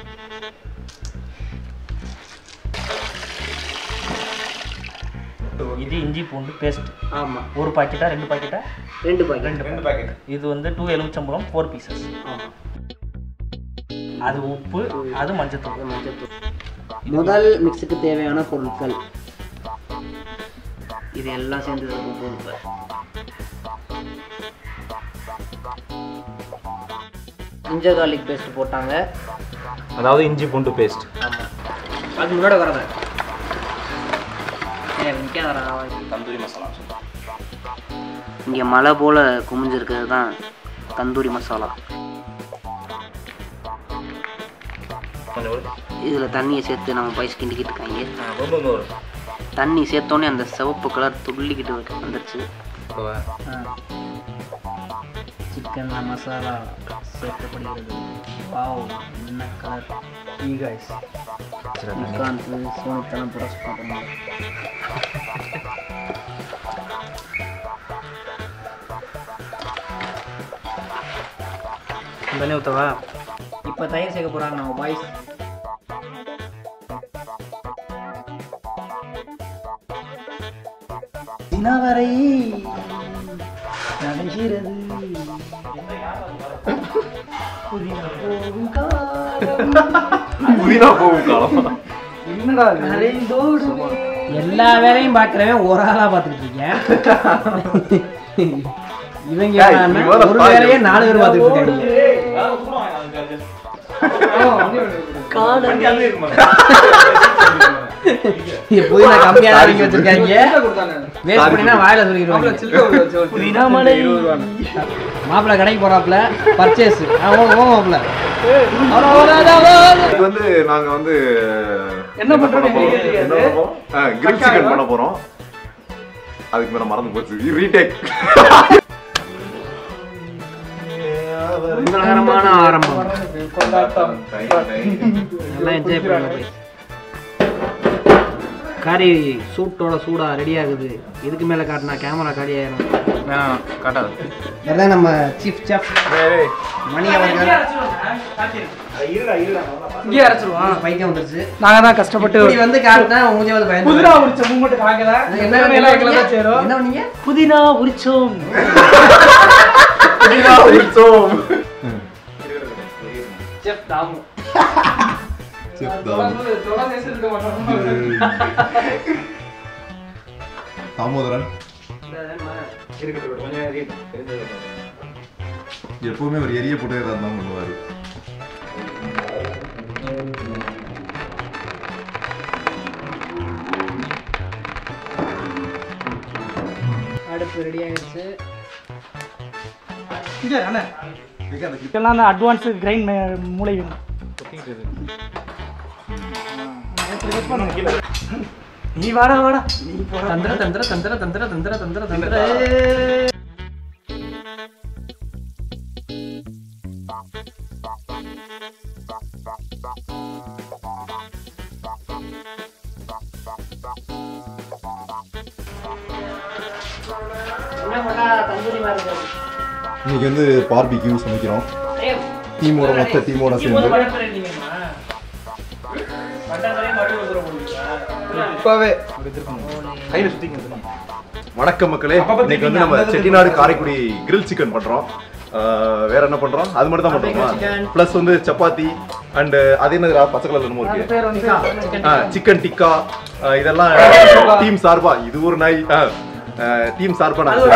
இது இஞ்சி பூண்டு பேஸ்ட் ஆமாம் ஒரு பாக்கெட்டா ரெண்டு பாக்கெட்டா ரெண்டு பாக்கெட் ரெண்டு ரெண்டு பாக்கெட் இது வந்து டூ எலுமிச்சம்பழம் ஃபோர் பீசஸ் ஆமாம் அது உப்பு அது மஞ்சத்தூள் மஞ்சத்தூள் முதல் மிக்ஸுக்கு தேவையான பொருட்கள் இது எல்லாம் சேர்ந்து இருக்கும் பொருட்கள் ஜிஞ்சர் கார்லிக் பேஸ்ட் போட்டாங்க அதாவது இஞ்சி பூண்டு பேஸ்ட் ஆமாம் அது முன்னாடி வரத நிற்காத தந்தூரி மசாலா இங்கே மலை போல் குமிஞ்சிருக்கிறது தான் தந்தூரி மசாலா கொஞ்சம் ஒரு இதில் தண்ணியை சேர்த்து நம்ம பைஸ் கிண்டிக்கிட்டு இருக்காங்க ஆ, ஒன்று ஒன்று வரும் தண்ணி சேர்த்தோன்னே அந்த சிவப்பு கலர் துள்ளிக்கிட்டு இருக்கு- வந்துருச்சு இப்போவா? சிக்கன் மசாலா சேர்க்கப்படுகிறது பாவ் என்ன கலர் ஈ கைஸ் சரி, தண்ணி. நிக்காந்த் சோனித்தனம் புரஸ் பார்க்கணும் தண்ணி ஊற்றவா இப்போ தயிர் சேர்க்க போகிறாங்க நம்ம பாய்ஸ் தினவரை நடக்கிறது புதினா போகும் காலம் எல்லா வேலையும் பார்க்குறவன் ஒரு ஆளாக பார்த்துக்கிட்டு இருக்கேன் இவங்க ஏய், என்னன்னா, நீ முதல்ல ஒரு பாரு. வேலையே நாலு பேர் பார்த்துக்கிட்டு இருக்காங்க புதினா கம்மியாக தான் வாங்கி வச்சிருக்காங்க வேஸ்ட் பண்ணினா வாயில சொல்லிடுவாங்க புதினாமலை மாப்பிள்ளை கடைக்கு போறாப்புல பர்ச்சேஸ் மாப்பிள்ள இது வந்து நாங்க வந்து என்ன பண்ண போறோம் என்ன பண்ண போறோம் கிரில் சிக்கன் பண்ண போறோம் அதுக்கு மேல மறந்து போச்சு ரீடேக் மங்களகரமான ஆரம்பம் நல்லா என்ஜாய் பண்ணுங்க போய் கறி சூட்டோட சூடா ரெடி ஆகுது இதுக்கு மேல காட்டினா கேமரா காலி ஆயிரும் வேணாம் காட்டாது எல்லாம் நம்ம சீஃப் செஃப் மணி அவர்கள் இங்கே அரைச்சிருவான் பைத்தியம் வந்துருச்சு நாங்க தான் கஷ்டப்பட்டு இப்படி வந்து காட்டினா மூஞ்சி வந்து பயந்து புதினா உரிச்ச மூமெண்ட் காங்கல என்ன என்ன எங்களை தான் சேரும் என்ன பண்ணீங்க புதினா உரிச்சோம் செஃப் தாமு தாமோதரன் எப்பவுமே ஒரு எரிய போட்டே தான் பண்ணுவாரு அடுப்பு ரெடி ஆயிடுச்சு இதெல்லாம் அந்த அட்வான்ஸ் கிரைண்ட் மூளை வேணும் நீ வாடா வாடா நீ போடா தந்திர தந்திர தந்திர தந்திர தந்திர தந்திர தந்திர இன்னைக்கு வந்து பார்பிக்யூ சமைக்கிறோம் டீமோட மொத்த டீமோட சேர்ந்து இப்பவே கையில சுத்தி வணக்கம் மக்களே இன்னைக்கு வந்து நம்ம செட்டிநாடு காரைக்குடி கிரில் சிக்கன் பண்றோம் ஆஹ் வேற என்ன பண்றோம் அது மட்டும் தான் பண்றோமா ப்ளஸ் வந்து சப்பாத்தி அண்ட் அது என்னது பச்சை கலர்ல என்னமோ இருக்கு சிக்கன் டிக்கா ஆஹ் இதெல்லாம் டீம் சார்பா இது ஒரு நாய் டீம் சார்பா நான்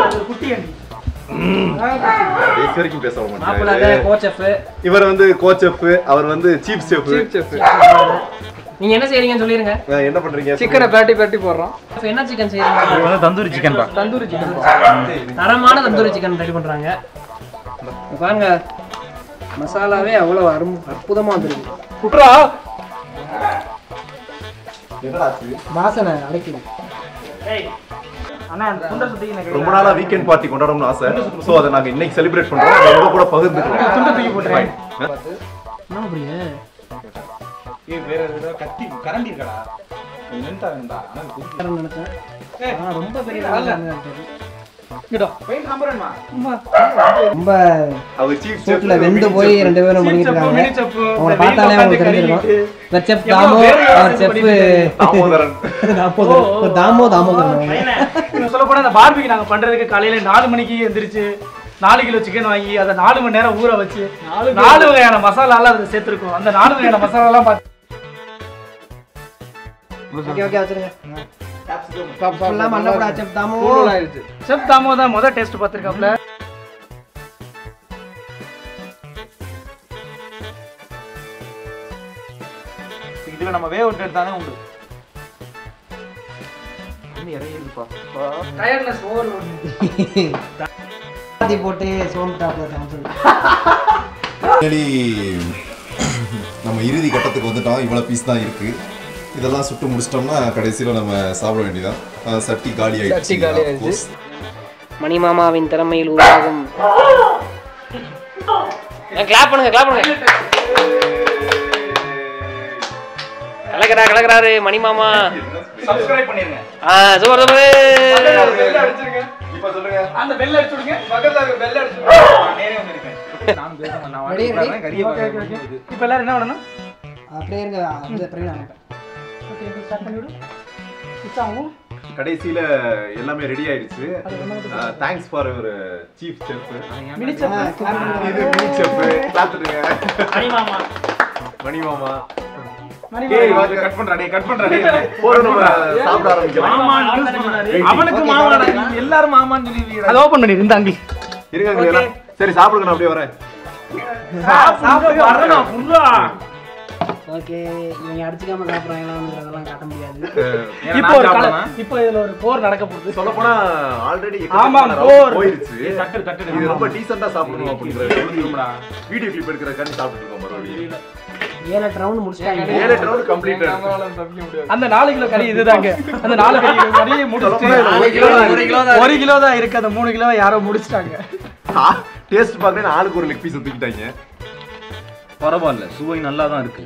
கடைசி வரைக்கும் பேச விட மாப்பிள்ள மாட்டேன் கோச்சப் இவர் வந்து கோச் செஃப் அவர் வந்து சீஃப் செஃப் நீங்க என்ன செய்றீங்கன்னு சொல்லிருங்க என்ன பண்றீங்க சிக்கனை பேட்டி பேட்டி போடுறோம் இப்ப என்ன சிக்கன் செய்றீங்க இது வந்து தந்தூரி சிக்கன் பா தந்தூரி சிக்கன் தரமான தந்தூரி சிக்கன் ரெடி பண்றாங்க இங்க பாருங்க மசாலாவே அவ்வளவு அரும் அற்புதமா வந்துருக்கு குட்ரா என்னடா ஆச்சு? வாசனை அடைக்குது அண்ணா அந்த துண்டை சுத்தி எனக்கு ரொம்ப நாளா வீக்கெண்ட் பார்ட்டி கொண்டாடணும்னு ஆசை சோ அதை நாங்க இன்னைக்கு செலிப்ரேட் பண்றோம் அதை உங்க கூட பகிர்ந்துக்கிறோம் துண்டை தூக்கி போட்டுறேன் என்ன அப்படியே ஏய் வேற ஏதோ கத்தி கரண்டி இருக்கடா நின்றுட்டா வேண்டா ஆனா நினைச்சேன் ஆனா ரொம்ப பெரிய இங்கடா பெயிண்ட் நம்பர் என்ன ரொம்ப அவர் சீஃப் சூட்ல வெந்து போய் ரெண்டு பேரும் பண்ணிட்டு இருக்காங்க அவங்கள பார்த்தாலே உங்களுக்கு தெரிஞ்சிருக்கும் இந்த செப் தாமோ அவர் செப் தாமோதரன் தாமோதர் தாமோ தாமோதரன் அவங்க. சொல்ல போனா இந்த பார்பிக்கு நாங்க பண்றதுக்கு காலையில நாலு மணிக்கு எந்திரிச்சு நாலு கிலோ சிக்கன் வாங்கி அதை நாலு மணி நேரம் ஊற வச்சு நாலு வகையான மசாலா எல்லாம் அதுல சேர்த்திருக்கோம் அந்த நாலு வகையான மசாலா எல்லாம் பார்த்து ஓகே ஓகே வச்சிருங்க ஃபுல்லா மண்ண கூட செப் தாமோ செப் தாமோ தான் முதல் டேஸ்ட் பார்த்திருக்காப்ல இதுல நம்ம வேக விட்டு எடுத்தானே உண்டு இன்னும் இறங்கிருப்பா டயர்ட்னஸ் ஓவர் பாதி போட்டு சோம்பு டாப்ல சமைச்சு Finally, நம்ம இறுதி கட்டத்துக்கு வந்துட்டோம் இவ்வளோ பீஸ் தான் இருக்கு இதெல்லாம் சுட்டு முடிச்சிட்டோம்னா கடைசியில் நம்ம சாப்பிட வேண்டியதான் அஹ் சட்டி காலி ஆயிடுச்சு சட்டி காலி of ஆயிடுச்சு. course. மணிமாமாவின் திறமையில் உருவாகும் கிளாப் பண்ணுங்க கிளாப் பண்ணுங்க கலக்கிறா கலக்கிறாரு மணிமாமா சப்ஸ்கிரைப் பண்ணிருங்க ஆ சூப்பர் சூப்பர் இப்ப சொல்லுங்க அந்த பெல் அடிச்சு விடுங்க பக்கத்துல பெல் அடிச்சு நான் நேரே வந்து இருக்கேன் நான் பேச மாட்டேன் நான் Ready, வாட்டி ready? கறியை ஓகே ஓகே ஓகே இப்போ எல்லாரும் என்ன பண்ணணும் அப்படியே இருங்க அந்த பிரவீன் அனுப்பேன் ஓகே ஸ்டார்ட் பண்ணி விடு இச்சாவும் கடைசியில எல்லாமே ரெடி ஆயிடுச்சு தேங்க்ஸ் ஃபார் ஒரு சீஃப் செஃப் மினி ஆ, clap பண்ணுங்க. இது மினி செஃப் பார்த்துடுங்க மணிமாமா மணி மாமா டேய் கட் பண்றா டேய் கட் பண்றா டேய் போற நம்ம சாப்பிட ஆரம்பிக்கலாம் மாமான்னு use பண்ணாரு. அவனுக்கு Okay, மாமாடா okay. நீ எல்லாரும் மாமான்னு சொல்லிடுவீங்க அதை ஓபன் பண்ணி இந்த அங்கி இருங்க இருங்க, எல்லாம். சரி சாப்பிடுங்க நான் அப்படியே வரேன் சாப்பிட்டு வரணும் ஃபுல்லா ஓகே இவங்க அடிச்சுக்காம சாப்பிட்றாங்களாங்கிறதெல்லாம் காட்ட முடியாது இப்போ ஒரு கல இப்போ இதுல ஒரு போர் நடக்க போகுது சொல்ல போனா ஆல்ரெடி ஆமா, போர். போயிருச்சு தட்டு தட்டு இது ரொம்ப டீசெண்டா சாப்பிடணும் அப்படிங்கிற வீடியோ கிளிப் எடுக்கிறக்காண்டி சாப்பிட்டு இருக்கோம் மறுபடியும் ஏழு எட்டு ரவுண்ட் முடிச்சிட்டாங்க ஏழு எட்டு ரவுண்ட் கம்ப்ளீட் அந்த நாலு கிலோ கறி இதுதாங்க அந்த நாலு கிலோ கறி முடிச்சுட்டு நாலு கிலோ தான் ஒரு கிலோ தான் ஒரு கிலோ தான் இருக்கு அந்த மூணு கிலோ யாரோ முடிச்சிட்டாங்க டேஸ்ட் பார்க்கறேன் ஆளுக்கு ஒரு லெக் பீஸ் தூக்கிட்டாங்க பரவாயில்ல சுவை நல்லா தான் இருக்கு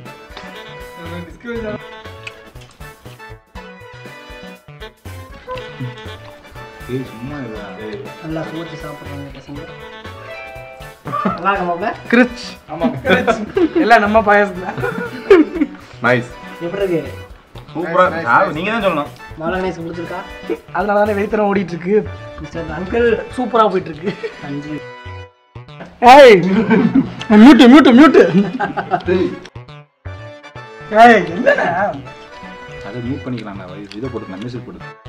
ஏய் சும்மா இருடா. நல்லா சோச்சு சாப்பிட்றாங்க பசங்க நல்லா இருக்கா கிரிச் ஆமா எல்லாம் நம்ம பாயசத்துல நைஸ் எப்படி இருக்கு சூப்பரா ஆ, நீங்க தான் சொல்லணும் மாலா கணேஷ் முடிச்சிருக்கா அதனால தானே வெயித்தனம் ஓடிட்டு இருக்கு மிஸ்டர் அங்கிள் சூப்பரா போயிட்டு இருக்கு அஞ்சு ஏய் மியூட் மியூட் மியூட் ஏய் என்னடா அதை மியூட் பண்ணிக்கலாம் நான் இதை போட்டு மியூசிக் போட்டு